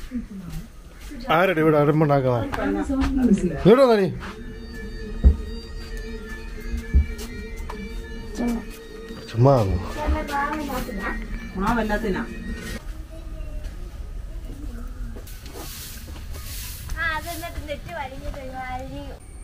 ആരടി ഇവിടെ അരമ്പുണ്ടാക്കുന്ന ഇവിടെ വന്നടി ചുമ്മാ വന്നു. മാവെല്ലാത്തിനാ ആ അത് എന്നിട്ട് നെറ്റ് വലിഞ്ഞിട്ട് അരി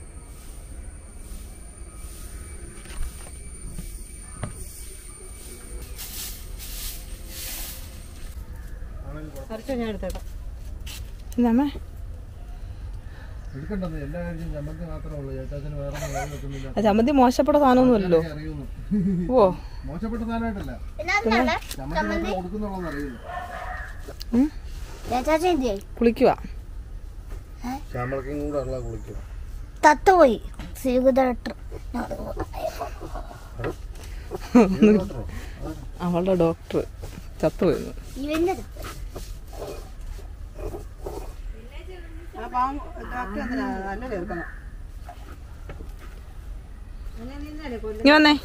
അരച്ചോ ഞാൻ എടുത്തേക്കാം എന്നാമേ എടുക്കണ്ടെന്ന് എല്ലാ കാര്യവും ചമ്മന്തി മാത്രമേ ഉള്ളൂ ചേട്ടാച്ചന് വേറെ ഒന്നും വേറെ വെക്കുന്നില്ല ആ ചമ്മന്തി മോശപ്പെട്ട സാധനമൊന്നുമല്ലോ അറിയുന്നു ഓ മോശപ്പെട്ട സാധനമായിട്ടല്ല എന്നാ ചമ്മന്തി മാത്രം കൊടുക്കുന്നുള്ളതെന്ന് അറിയുന്നു ചേച്ചാച്ചി എന്തിയായി കുളിക്കുക ശ്യാമളക്കും കൂടെ ഉള്ള കുളിക്കും തത്തുപോയി ശ്രീകുദാട്ടർ അവളുടെ ഡോക്ടർ ചത്തുപോയിരുന്നു ഇവന്റെ നീ വന്നേ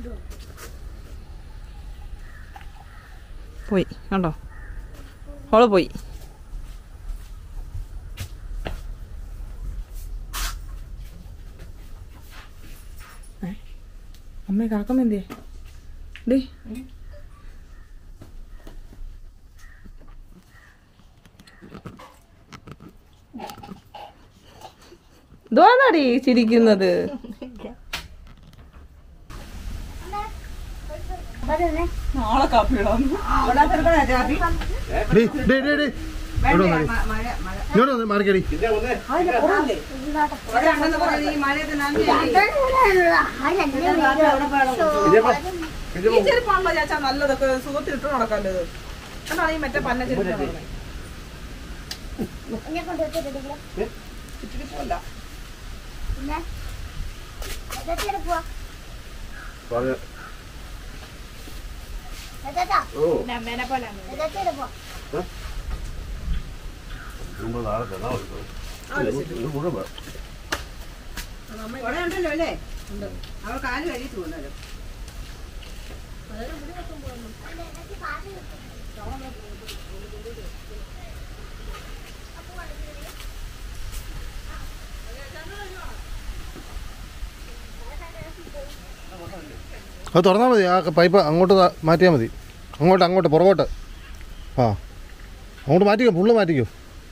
പോയി കണ്ടോ അവള് പോയി ഏ? അമ്മേ കാക്കമ്മ എന്തിയേ ഡേ ഇതോന്നാടി ചിരിക്കുന്നത് നാളെ കാപ്പി ഇടാം ഡേ ഡേ ഡേ ഡേ ഇവിടെ വന്നടി ഇങ്ങോട്ട് വന്ന് മാറിക്കടി ഈ ചെരുപ്പാണല്ലോ ചാച്ചാ നല്ലതൊക്കെ സുഖത്തിൽ ഇട്ട് നടക്കല്ലോ ഇത് അതാണ് ഈ മറ്റേ പന്ന ചെരുപ്പ് ഇച്ചിരി പോല ഉണ്ടല്ലോ അല്ലേ അവൾ കാല് കഴിച്ചു പോകുന്നല്ലോ അത് തുറന്നാൽ മതി ആ പൈപ്പ് അങ്ങോട്ട് താ- മാറ്റിയാൽ മതി അങ്ങോട്ട് അങ്ങോട്ട് പുറകോട്ട് ആ അങ്ങോട്ട് മാറ്റിക്കോ ഫുള്ള് മാറ്റിക്കോ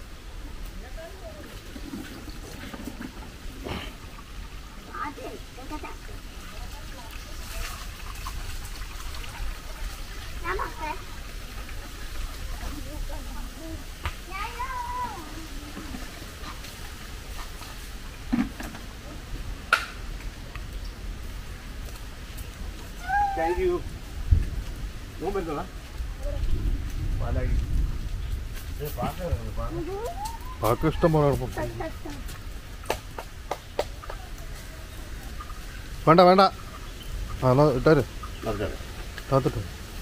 പാക്ക് ഇഷ്ടം പോലെ കിടപ്പുണ്ട്. വേണ്ട വേണ്ട ആ എന്നാ ഇട്ടാര് താത്തിട്ട്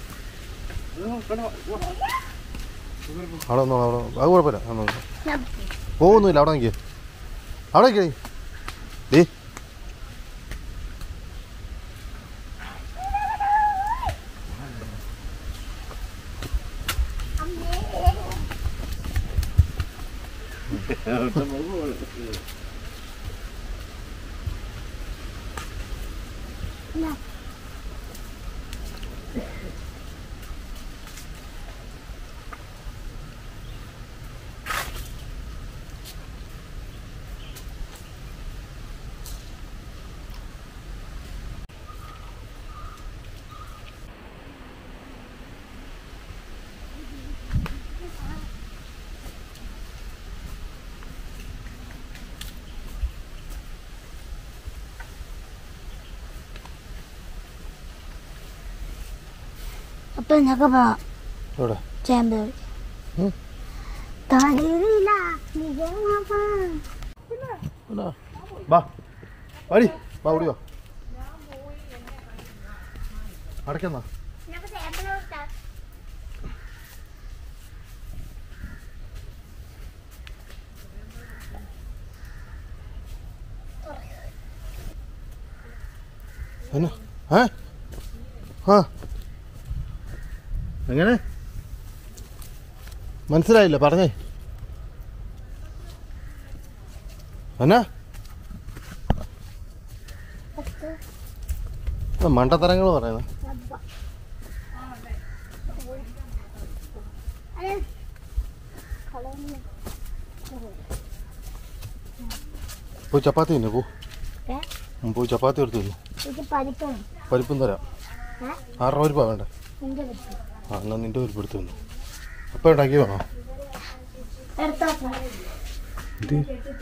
അവിടെ ഒന്നോ അവിടെ അത് കുഴപ്പമില്ല ഒന്നോ പോകുന്നില്ല അവിടെ നിൽക്കുക അവിടെ നിൽക്കേ ഏ അപ്പൊ ഞങ്ങൾക്ക് പോവാം എവിടെ ചേമ്പ് ഉം. തളിരില നിജമാവാ. എന്നാ? വാ വാടി വാ ഓടി വാ അടയ്ക്കെന്നാ ഞങ്ങൾക്ക് ചേമ്പിലോട്ടാ. എന്നാ ഏ ആ എങ്ങനെ മനസ്സിലായില്ല പറഞ്ഞേ എന്നാ മണ്ടത്തരങ്ങൾ പറയുന്നത് പോയി ചപ്പാത്തി തിന്നു പോ ഏ? ഉം, പോയി ചപ്പാത്തി എടുത്ത് തിന്നു ഇത് പരിപ്പാണ് പരിപ്പും തരാം ഏ? ആറ് രൂപ പരിപ്പാ വേണ്ടേ നിന്റെ പരിപ്പ് ആ എന്നാൽ നിൻ്റെ പരിപ്പ് എടുത്ത് തിന്നു അപ്പം ഉണ്ടാക്കി വേണോ എടുത്തോ എന്ത്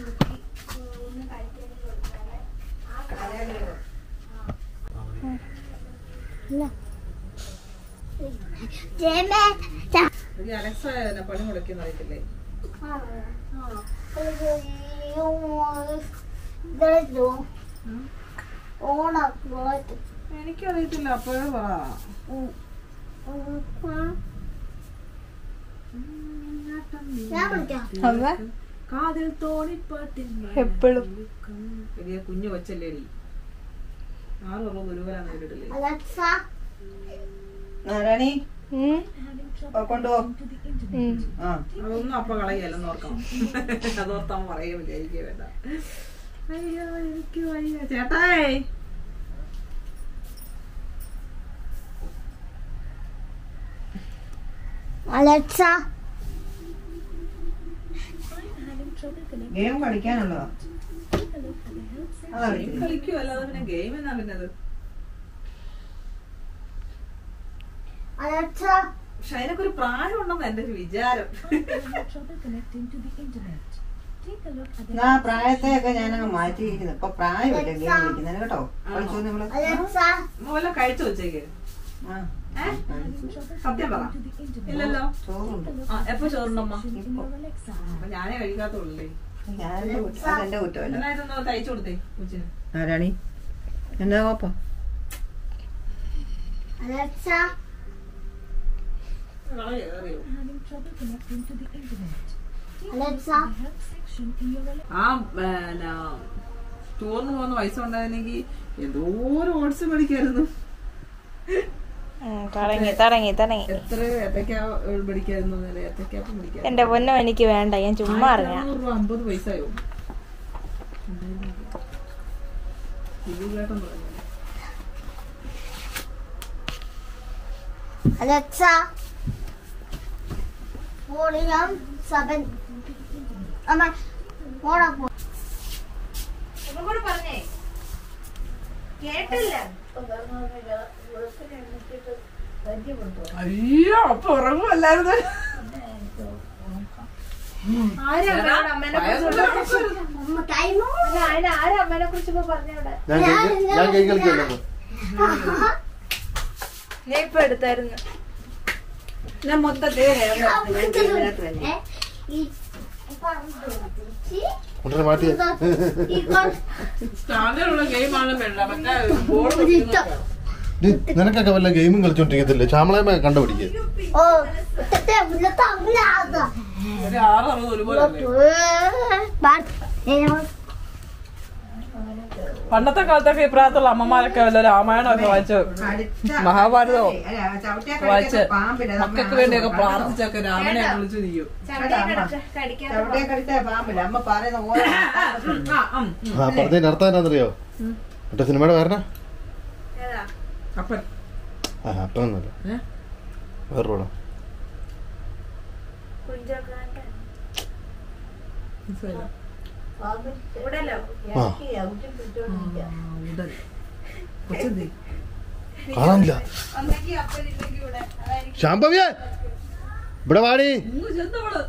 ജയമേ ചാ- ഈ അലക്സ എന്നെ പണി മുടക്കിയെന്ന് അറിയത്തില്ലേ ഇതെടുത്തു. ഓണാക്കുവായിട്ട്. എനിക്കറിയത്തില്ല അപ്പോഴേ പറ ഉം. ഉം. ആ. ഞാൻ വിളിക്കാം കാതിൽ തോണിപ്പാട്ടിൻ എപ്പോഴും വലിയ കുഞ്ഞു കൊച്ചല്ലേടി ആറ് ഉറവ് ഗുരുവരാന്ന് കേട്ടിട്ടില്ലേ അലക്സ നാരായണി കൊണ്ടുപോ ആ അതൊന്നും അപ്പൊ കളയല്ലെന്ന് ഓർക്കണം അതോർത്താൻ പറയുമില്ല എനിക്ക് വേണ്ട അയ്യോ എനിക്ക് വയ്യ ചേട്ടായി അലക്സ ഗെയിം കളിക്കാനുള്ളതാ അതാ ഗെയിം കളിക്കും അല്ലാതെ പിന്നെ ഗെയിം എന്നാ പിന്നത് അലക്സ പക്ഷെ അതിനൊക്കെ ഒരു പ്രായം ഉണ്ടെന്ന് എന്റെ ഒരു വിചാരം ആ പ്രായത്തെയൊക്കെ ഞാനങ്ങ് മാറ്റിയിരിക്കുന്നു ഇപ്പൊ പ്രായമില്ല ഗെയിം കളിക്കുന്നതിന് കേട്ടോ കളിച്ചു നമ്മള് അലക്സ വല്ല കഴിച്ചു വെച്ചേക്ക് ആ ഏ? സത്യം പറ ഇല്ലല്ലോ ചോറുണ്ട് ആ എപ്പോ ചോറുണ്ടമ്മ അപ്പൊ ഞാനേ കഴിക്കാത്തുള്ളേ ഞാനെന്റെ കുറ്റം അതെന്റെ കുറ്റമല്ല എന്നാ ഇതൊന്ന് തയ്ച്ചു കൊടുത്തേ കൊച്ചിന് നാരായണി എന്താ കോപ്പം അലക്സ കളയേറിയോ അലക്സ ആ പിന്നെ ടൂറിന് പോകുന്ന പൈസ ഉണ്ടായിരുന്നെങ്കിൽ എന്തോരം ഓട്സ് മേടിക്കായിരുന്നു തുടങ്ങി തുടങ്ങി തുടങ്ങി എത്ര ഏത്തക്ക മേടിക്കായിരുന്നു എന്നല്ലേ ഏത്തക്കാപ്പം മേടിക്കാൻ എന്റെ പൊന്നോ എനിക്ക് വേണ്ട ഞാൻ ചുമ്മാ അറിഞ്ഞ അറുന്നൂറ് രൂപ അമ്പത് പൈസയോ ഇതിലേട്ടൻ പറഞ്ഞു അലക്സ വോളിയം സെവൻ അമ്മ ഓണാക്കു പറഞ്ഞേ കേട്ടില്ല അയ്യോ അപ്പൊ ഉറങ്ങുമല്ലായിരുന്നു ആരാ അമ്മേനെ അമ്മ ടൈമോ ആരാ അമ്മേനെ കുറിച്ച് ഇപ്പൊ പറഞ്ഞവിടെ ഞാൻ കേക്ക് ഞാൻ കേക്ക് കളിക്കല്ലോ ഞാൻ ഇപ്പൊ എടുത്തായിരുന്നു ഞാൻ മൊത്തത്തിൽ ഇതിനകത്ത് തന്നെ ഈ പറഞ്ഞു ഉടനെ മാറ്റിയേ സ്റ്റാൻഡേർഡുള്ള ഗെയിമാണ് വേണ്ട മറ്റേ ബോൾ ഇത് നിനക്കൊക്കെ വല്ല ഗെയിമും കളിച്ചോണ്ടിരിക്കത്തില്ലേ ശ്യാമളയമ്മ കണ്ടുപിടിക്കുക ഓ ഇട്ടത്തെ ഉള്ളത്തെ അവിലാത ഒരു ആറ് അറുപത് ഒരുപോലെ പണ്ടത്തെ കാലത്തൊക്കെ ഇപ്രായത്തുള്ള അമ്മമാരൊക്കെ വല്ല രാമായണമൊക്കെ വായിച്ച് മഹാഭാരതമോ വായിച്ച് മക്കൾക്ക് വേണ്ടിയൊക്കെ പ്രാർത്ഥിച്ചൊക്കെ രാമനെ വിളിച്ചു നീയും ചവിട്ടിയെ കടിച്ച പാമ്പില്ല അമ്മ പറയുന്ന ഓരോ ആ പറഞ്ഞതിന്റെ അർത്ഥം എന്നാന്നറിയോ മറ്റേ സിനിമയുടെ കാരണം അപ്പൻ ആ അപ്പനൊന്നുമല്ല ഏ? വേറെ പടം മനസ്സിലായില്ല. ആ ഉടൻ. കൊച്ചെന്തേ? കാണാനില്ല ശാംഭവിയെ ഇവിടെ വാടി ഇങ്ങ് ചെന്നവള്.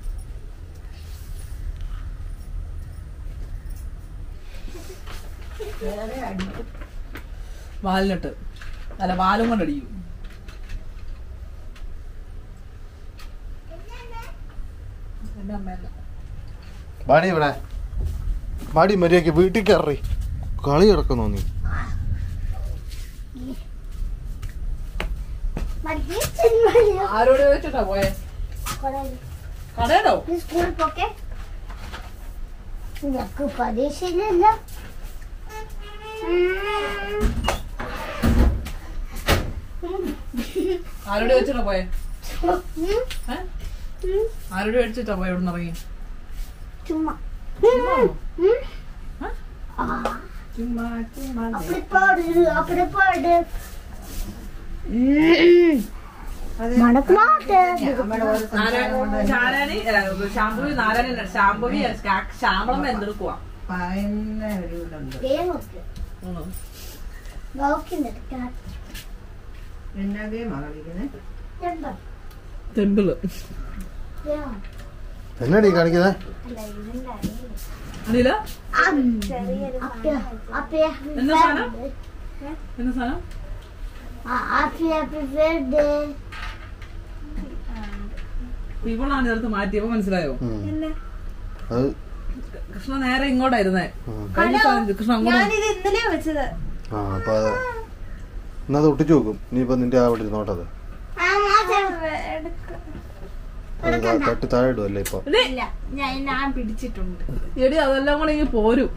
വാലിനിട്ട് അല്ല വാലും കൊണ്ട് അടിക്കും എന്റെ അമ്മയല്ല വാടി ഇവിടെ വാടി മര്യാദക്ക് വീട്ടിൽ കയറി കളി കിടക്കുന്നോ നീ ആരോട് ചോദിച്ചിട്ടാ പോയെ കടയിലോ സ്കൂളിൽ പോക്കെ നിനക്ക് പരീക്ഷയില്ലല്ല ആരോട് ചോദിച്ചിട്ടാ പോയെ ഏ? ആരോട് മേടിച്ചിട്ടാ പോയെ ഇവിടെ ഇറങ്ങി ചുമ്മാ ചുമ്മാ ചുമ്മാ அப்படி போடு அப்படி போடு மணக்க மாட்டேன் അമ്മയുടെ ഓരോ സംസാരം കൊണ്ട് ചാരാണി ശാമ്പുവി നാരായണി ശാമ്പുവി ശാമ്പളം എന്തെടുക്കുവാ പറയുന്ന ഒരു ഇതുണ്ട് தேவக்கு നോക്കുന്നുണ്ട് എന്നാ ഗെയിമാ കളിക്കുന്നത് എന്താ ടെമ്പിള് ദേവം എന്നാടി കാണിക്കുന്നത് അല്ല ഇതിന്റെ അറിയില്ല അനില അപ്പ അപ്പ എന്താ സാധനം? എന്താ സാധനം ഹാപ്പി ഹാപ്പി ബർത്ത്ഡേ ഇവളാണ് ഇതെടുത്ത് മാറ്റിയപ്പോ മനസ്സിലായോ ഉം. അത് കൃഷ്ണ നേരെ ഇങ്ങോട്ടായിരുന്നേ ഉം. കഴിഞ്ഞ ദിവസം കൃഷ്ണ അങ്ങോട്ട് ഞാനിത് ഇന്നലെ വെച്ചത് ആ അപ്പൊ അത് എന്നാ അത് ഒട്ടിച്ചു നോക്കും ഇനിയിപ്പോ നിന്റെ അവിടെ ഇരുന്നോട്ടത് അത് താ- തട്ടി താഴെ ഇടുമല്ലേ ഇപ്പൊ ഇല്ല ഞാൻ ഞാൻ പിടിച്ചിട്ടുണ്ട് എടി അതെല്ലാം കൂടെ ഇങ്ങനെ പോരും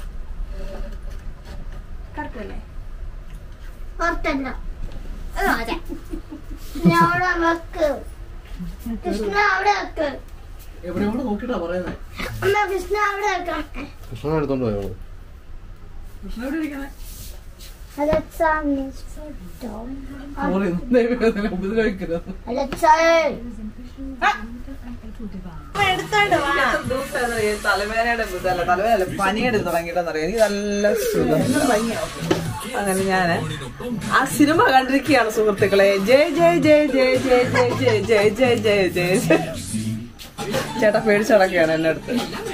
കറക്റ്റല്ലേ പുറത്തല്ല അതെ ഞാൻ അവിടെ വെക്ക് കൃഷ്ണ അവിടെ വെക്ക് എവിടെ കൂടെ നോക്കിട്ടാ പറയുന്നത് അമ്മ കൃഷ്ണ അവിടെ വെക്കാം കൃഷ്ണനെ എടുത്തോണ്ട് പോയോളൂ കൃഷ്ണ എവിടെ ഇരിക്കണേ അലക്സാ സോറി ദൈവം ഉപദ്രവിക്കരുത് അലക്സാ എടുത്തോണ്ട് വാ എത്ര ദിവസമായിരുന്നു ഈ തലവേദനയുടെ ഇതല്ല തലവേദന പനിയുടെ തുടങ്ങിയിട്ടെന്നറിയാം എനിക്ക് നല്ല സുഖം അങ്ങനെ ഞാന് ആ സിനിമ കണ്ടിരിക്കുകയാണ് സുഹൃത്തുക്കളെ ജയ് ജയ് ജയ് ജയ് ജയ് ജയ് ജയ് ജയ് ജയ് ജയ് ജയ് ജയ് ചേട്ടാ പേടിച്ചടക്കുകയാണ് എന്നെ അടുത്ത്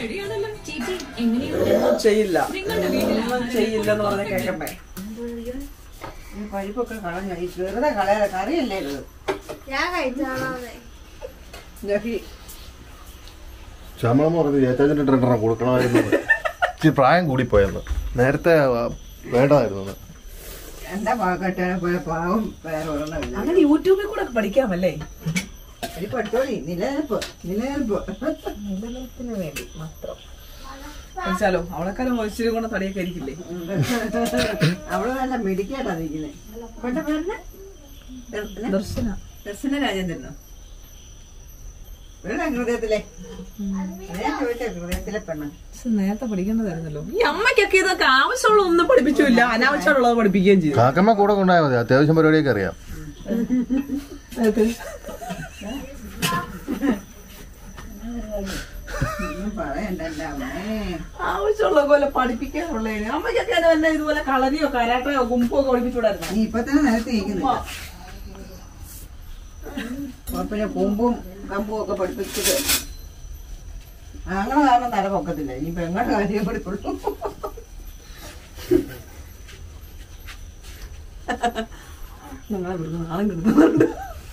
ഒന്നും ചെയ്യില്ല ഒന്നും ചെയ്യില്ല എന്ന് പറഞ്ഞ കേക്കണ്ടേ ഈ പരിപ്പൊക്കെ കളഞ്ഞ ഈ വെറുതെ കളയാതെ കറിയല്ലേ ഇത് ഞാൻ കഴിച്ചാണോന്നേ ജഹി ശ്യാമളം പറഞ്ഞു ചേച്ചാച്ചിന്റെ രണ്ടെണ്ണം കൊടുക്കണമായിരുന്നു ഇച്ചിരി പ്രായം കൂടിപ്പോയെന്ന് നേരത്തെ ആ, വേണ്ടതായിരുന്നു എന്ന്. എന്റെ പാകട്ടെ പോയ പാവം വേറെ ഒരെണ്ണമില്ല അങ്ങനെ യൂട്യൂബിൽ കൂടെ ഒക്കെ പഠിക്കാമല്ലേ ഈ പഠിച്ചോളി നിലനിൽപ്പ് നിലനിൽപ്പ് നിലനിൽപ്പിന് വേണ്ടി മാത്രം പഠിച്ചാലോ അവളെക്കാളും ഇച്ചിരി കൂടെ തടിയൊക്കെ ആയിരിക്കില്ലേ അവള് നല്ല മെഡിക്കേട്ടാ നിൽക്കുന്നത് കൊണ്ട പേരിന് ദർശന ദർശന രാജേന്ദ്രനോ ഇവിടെ ഹൃദയത്തിലെ ഞാൻ ചോദിച്ച ഹൃദയത്തിലെ പെണ്ണ് പക്ഷെ നേരത്തെ പഠിക്കേണ്ടതായിരുന്നല്ലോ ഈ അമ്മയ്ക്കൊക്കെ ഇതൊക്കെ ആവശ്യമുള്ള ഒന്നും പഠിപ്പിച്ചില്ല അനാവശ്യമുള്ളത് പഠിപ്പിക്കുകയും ചെയ്തു കാക്കമ്മ കൂടെ കൊണ്ടായാൽ മതി അത്യാവശ്യം പരിപാടിയൊക്കെ അറിയാം ഒന്നും പറയണ്ട എന്റെ അമ്മേ ആവശ്യമുള്ള പോലെ പഠിപ്പിക്കാനുള്ളതിന് അമ്മയ്ക്കൊക്കെ അത് വല്ല ഇതുപോലെ കളരിയോ കരാട്ടയോ കുമ്പോ ഒക്കെ പഠിപ്പിച്ചുകൂടായിരുന്നു നീ ഇപ്പൊ തന്നെ നിലത്ത് നിൽക്കുന്നില്ല കുഴപ്പമില്ല കൂമ്പും കമ്പും ഒക്കെ പഠിപ്പിച്ചത് അങ്ങനെ കാരണം തല പൊക്കത്തില്ല ഇനി പെങ്ങളുടെ കാര്യം പഠിക്കുള്ളൂ നിങ്ങളെ ഇവിടുന്ന് നാളെ കിട്ടുന്നുണ്ട്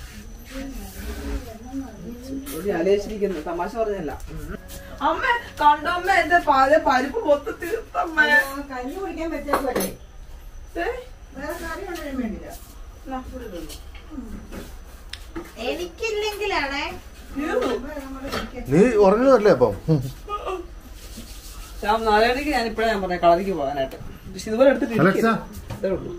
ആലോചിച്ചിരിക്കുന്നു തമാശ പറഞ്ഞല്ല അമ്മ കണ്ടമ്മ എന്റെ പാല പരിപ്പ് പൊത്ത് തീർത്തമ്മ കഞ്ഞി കുടിക്കാൻ പറ്റാത്തല്ലേ ഏ? വേറെ കറി കൊണ്ടുവരാൻ വേണ്ടില്ല എനിക്കില്ലെങ്കിലാണേ നീ ഉറങ്ങുന്നതല്ലേ അപ്പം ഉം. ഞാൻ നാലരയ്ക്ക് ഞാൻ ഇപ്പഴേ ഞാൻ പറഞ്ഞ കളരിക്ക് പോകാനായിട്ട് പക്ഷെ ഇതുപോലെ എടുത്തിട്ട് അലക്സ. ഇരിക്കരുത്. ഇതേ ഉള്ളൂ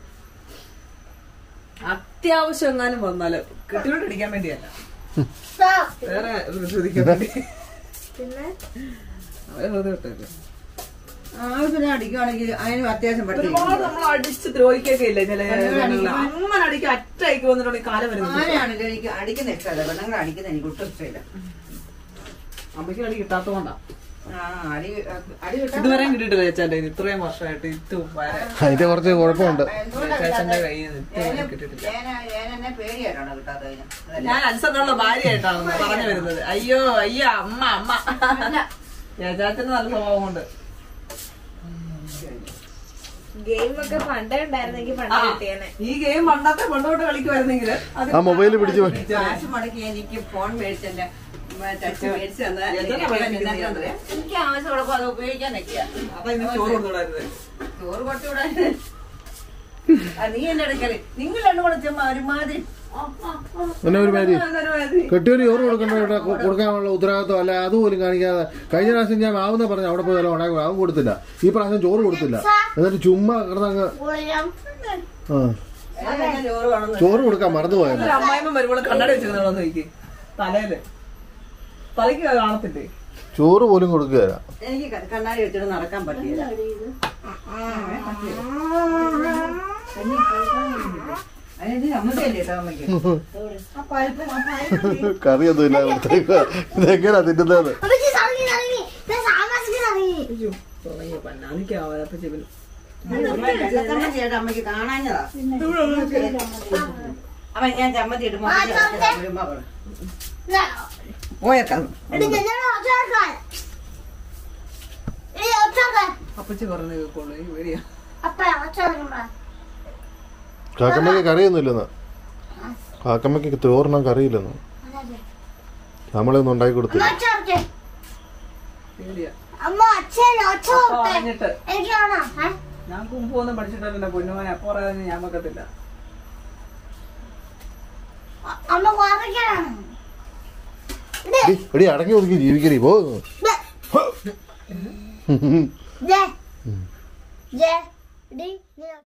അത്യാവശ്യം എങ്ങാനും വന്നാല് കെട്ടിയോണ്ട് അടിക്കാൻ വേണ്ടിയല്ല വേറെ ഒരു ശ്രദ്ധിക്കാൻ വേണ്ടി പിന്നെ അവരെ വെറുതെ വിട്ടേക്ക്. ആവശ്യത്തിന് അടിക്കുവാണെങ്കിൽ അതിനും അത്യാവശ്യം ഒരുപാട് പഠിക്കും നമ്മൾ അടിച്ച് ദ്രോഹിക്കൊക്കെ ഇല്ലേ ചില ജനങ്ങളില്. അങ്ങനെ അടിക്കാൻ അറ്റായിക്ക് വന്നിട്ടുണ്ടെങ്കിൽ കാലം വരുന്നത് ആരാണെങ്കിലും എനിക്ക് അടിക്കുന്ന ഇഷ്ടമല്ല പെണ്ണുങ്ങൾ അടിക്കുന്ന എനിക്ക് ഒട്ടും ഇഷ്ടമില്ല അമ്മയ്ക്ക് അടി കിട്ടാത്തതുകൊണ്ടാ ആ അടി അടി കിട്ടാൻ ഇതുവരെ കിട്ടിയിട്ടില്ല ചേച്ചാന്റെ കയ്യിൽ ഇത്രയും വർഷമായിട്ട് ഇത് വരെ അതിന്റെ കുറച്ച് കുഴപ്പമുണ്ട് ചേച്ചന്റെ കയ്യിൽ നിന്ന് ഇതുവരെ കിട്ടിയിട്ടില്ല എന്നെ പേടിയായിട്ടാണോ കിട്ടാത്തതിന് അതല്ല. ഞാൻ അനുസരണമുള്ള ഭാര്യയായിട്ടാണ് പറഞ്ഞു വരുന്നത് അയ്യോ അയ്യോ അമ്മ അമ്മ ചേച്ചാത്തിന് നല്ല സ്വഭാവം കൊണ്ട് ഗെയിം ഒക്കെ പണ്ടേ ഉണ്ടായിരുന്നെങ്കിൽ പണ്ട് ആ, കിട്ടിയേനെ ഈ ഗെയിം പണ്ടത്തെ പണ്ടോട്ട് കളിക്കുമായിരുന്നെങ്കിൽ ആ മൊബൈൽ പിടിച്ച് പോയി കാശ് മുടക്കി എനിക്ക് ഫോൺ മേടിച്ചെന്റെ ടച്ച് മേടിച്ച് തന്ന എത്ര പൈസ ഉണ്ട്? എനിക്ക് ആവശ്യമുള്ളപ്പോ അത് ഉപയോഗിക്കാൻ നിൽക്കുക അപ്പൊ ഇന്ന് ചോറ് കൊടുത്തുവിടായിരുന്നേ ചോറ് കൊടുത്തുവിടാൻ ആ, നീ എന്റെ ഇടയ്ക്കറി നിങ്ങൾ രണ്ടും കൂടെ ചുമ്മാ ഒരുമാതിരി പിന്നെ ഒരു മാതിരി കെട്ടിയൊരു ചോറ് കൊടുക്കേണ്ട കൊടുക്കാനുള്ള ഉത്തരവാദിത്വം അല്ല അതുപോലും കാണിക്കാതെ കഴിഞ്ഞ പ്രാവശ്യം ഞാൻ ആവുന്ന പറഞ്ഞു അവിടെ പോയി വല്ല ഉണ്ടാക്കി അതും കൊടുത്തില്ല ഈ പ്രാവശ്യം ചോറ് കൊടുത്തില്ല എന്നിട്ട് ചുമ്മാ കിടന്നങ്ങ് ആ ഞാൻ ചോറ് വേണം ചോറ് കൊടുക്കാൻ മറന്നുപോയത് ഒരു അമ്മായിമ്മ വരുമ്പോൾ കണ്ണട വെച്ചിരുന്നോന്ന് ചോദിക്കും തലയില് തലയ്ക്ക് കാണത്തില്ലേ ചോറ് പോലും കൊടുക്കുകയില്ല എനിക്ക് ക- കണ്ണാടി വെച്ചിട്ട് നടക്കാൻ പറ്റില്ല അതിന് ചമ്മന്തിയല്ലേ കേട്ടോ അമ്മയ്ക്ക് ആ പരിപ്പ് ആ പരിപ്പ് കറിയൊന്നും ഇല്ല ഇവിടുത്തേക്ക് ഇതെങ്ങനെയാ തിന്നുന്നത് അമ്മച്ചി തുടങ്ങി തുടങ്ങി ഞാൻ താമസിച്ച് തുടങ്ങി തുടങ്ങി പന്നാനിക്കാവാത്ത ചെവിൽ ചമ്മന്തി ചേട്ടാ അമ്മയ്ക്ക് കാണാഞ്ഞതാ അമ്മ ഞാൻ ചമ്മന്തി ഇട്ട് ആ, ചമ്മന്തി. ഇതാ, പോയേക്കാം എടി ഞങ്ങളെ ഒച്ചാക്കാൻ എടി ഒച്ചാക്കാൻ അപ്പച്ചി പറഞ്ഞു കേൾക്കുള്ളൂ ഈ വരിക അപ്പ ഒച്ചാക്കാൻ കാക്കമ്മയ്ക്ക് കറിയൊന്നും ഇല്ലെന്ന് കാക്കമ്മയ്ക്ക് ചോറിനാൻ കറിയില്ലെന്ന് നമ്മളൊന്നും ഉണ്ടാക്കി കൊടുത്തു അമ്മ ഒച്ചാർക്കെ പേടിയാ അമ്മ അച്ഛൻ ഒച്ച അപ്പൊ കൊടുത്തേ പറഞ്ഞിട്ട് എനിക്ക് കാണാം ഏ? ഞാൻ കുമ്പൊന്നും പഠിച്ചിട്ടില്ല പൊന്നുമോനെ അപ്പൊ പറയാൻ ഞാൻ വെക്കത്തില്ല അ- അമ്മ വാറയ്ക്കാനാണ് എടി, എടി അടങ്ങി ഒതുക്കി ജീവിക്കടി പോ ജെ ജെ എടി നീ